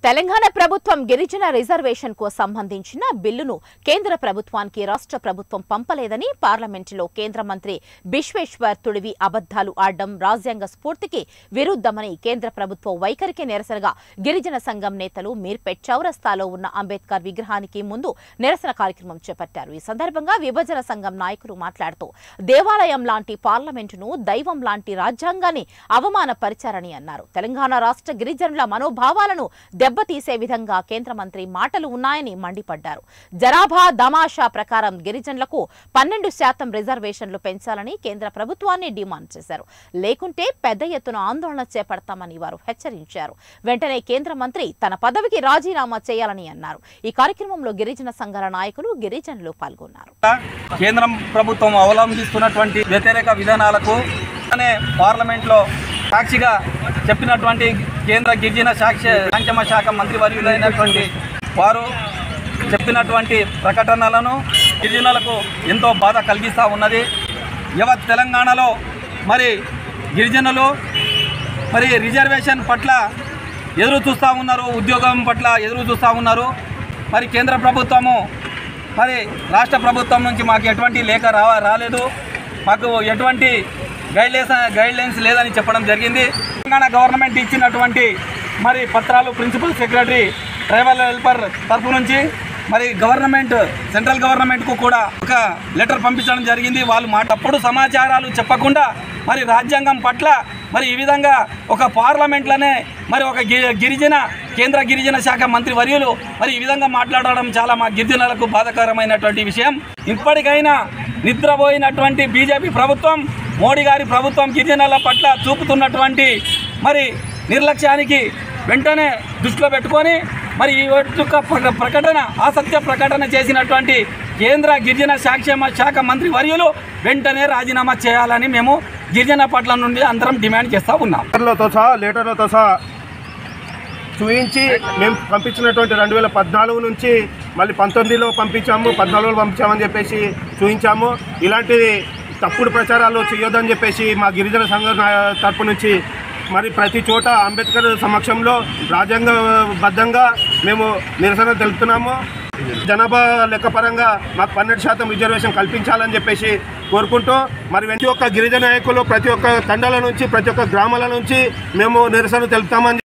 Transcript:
తెలంగాణ ప్రభుత్వం గిరిజన రిజర్వేషన్ కు సంబంధించిన బిల్లును కేంద్ర ప్రభుత్వానికి రాష్ట్ర ప్రభుత్వం పంపలేదని పార్లమెంటులో కేంద్ర మంత్రి బిశ్వేశ్వర్ తుడివి అబద్దాలు ఆడడం రాజ్యాంగ స్ఫూర్తికి విరుద్ధమని కేంద్ర ప్రభుత్వ వైఖరికి నిరసనగా గిరిజన సంఘం నేతలు మీర్పేట్ చౌరస్తాలో ఉన్న అంబేద్కర్ విగ్రహానికి ముందు నిరసన కార్యక్రమం చేపట్టారు ఈ సందర్భంగా విభజన సంఘం నాయకులు మాట్లాడుతూ దేవాలయం లాంటి పార్లమెంటును దైవం లాంటి రాజ్యాంగాన్ని అవమానపరిచారని అన్నారు తెలంగాణ రాష్ట్ర గిరిజనుల మనోభావాలను దెబ్బతీసే విధంగా కేంద్ర మంత్రి మాటలు ఉన్నాయని మండిపడ్డారు జనాభా దమాషా ప్రకారం గిరిజనులకు పన్నెండు శాతం రిజర్వేషన్లు పెంచాలని కేంద్ర ప్రభుత్వాన్ని డిమాండ్ చేశారు లేకుంటే పెద్ద ఎత్తున ఆందోళన చేపడతామని వారు హెచ్చరించారు వెంటనే కేంద్ర మంత్రి తన పదవికి రాజీనామా చేయాలని అన్నారు ఈ కార్యక్రమంలో గిరిజన సంఘాల నాయకులు గిరిజనులు పాల్గొన్నారు కేంద్రం ప్రభుత్వం అవలంబిస్తున్నటువంటి వ్యతిరేక విధానాలకు అనే పార్లమెంట్లో సాక్షిగా చెప్పినటువంటి కేంద్ర గిరిజన శాఖ సంక్షేమ శాఖ మంత్రివర్యులైనటువంటి వారు చెప్పినటువంటి ప్రకటనలను గిరిజనులకు ఎంతో బాధ కలిగిస్తూ ఉన్నది యావత్ తెలంగాణలో మరి గిరిజనులు మరి రిజర్వేషన్ పట్ల ఎదురు చూస్తూ ఉన్నారు ఉద్యోగం పట్ల ఎదురు చూస్తూ ఉన్నారు మరి కేంద్ర ప్రభుత్వము మరి రాష్ట్ర ప్రభుత్వం నుంచి మాకు ఎటువంటి లేఖ రా రాలేదు మాకు ఎటువంటి గైడ్లైన్స్ గైడ్లైన్స్ లేదని చెప్పడం జరిగింది తెలంగాణ గవర్నమెంట్ ఇచ్చినటువంటి మరి పత్రాలు ప్రిన్సిపల్ సెక్రటరీ ట్రైబల్ హెల్పర్ తరఫు నుంచి మరి గవర్నమెంట్ సెంట్రల్ గవర్నమెంట్కు కూడా ఒక లెటర్ పంపించడం జరిగింది వాళ్ళు మాట తప్పుడు సమాచారాలు చెప్పకుండా మరి రాజ్యాంగం పట్ల మరి ఈ విధంగా ఒక పార్లమెంట్లోనే మరి ఒక గి- గిరిజన కేంద్ర గిరిజన శాఖ మంత్రి వర్యులు మరి ఈ విధంగా మాట్లాడడం చాలా మా గిరిజనులకు బాధాకరమైనటువంటి విషయం ఇప్పటికైనా నిద్రపోయినటువంటి బీజేపీ ప్రభుత్వం మోడీ గారి ప్రభుత్వం గిరిజనుల పట్ల చూపుతున్నటువంటి మరి నిర్లక్ష్యానికి వెంటనే దృష్టిలో పెట్టుకొని మరి ఈ యొక్క ప్ర- ప్రకటన అసత్య ప్రకటన చేసినటువంటి కేంద్ర గిరిజన సంక్షేమ శాఖ మంత్రి వర్యులు వెంటనే రాజీనామా చేయాలని మేము గిరిజన పట్ల నుండి అందరం డిమాండ్ చేస్తూ ఉన్నాం లెటర్లతో సహా లెటర్లతో సహా చూయించి మేము పంపించినటువంటి రెండు వేల పద్నాలుగు నుంచి మళ్ళీ పంతొమ్మిదిలో పంపించాము పద్నాలుగులో పంపించామని చెప్పేసి చూయించాము ఇలాంటి తప్పుడు ప్రచారాలు చేయొద్దని చెప్పేసి మా గిరిజన సంఘం నా- తరపు నుంచి మరి ప్రతి చోట అంబేద్కర్ సమక్షంలో రాజ్యాంగబద్ధంగా మేము నిరసన తెలుపుతున్నాము జనాభా లెక్క పరంగా మాకు పన్నెండు శాతం రిజర్వేషన్ కల్పించాలని చెప్పేసి కోరుకుంటూ మరి ప్రతి ఒక్క గిరిజన నాయకులు ప్రతి ఒక్క తండాల నుంచి ప్రతి ఒక్క గ్రామాల నుంచి మేము నిరసన తెలుపుతామని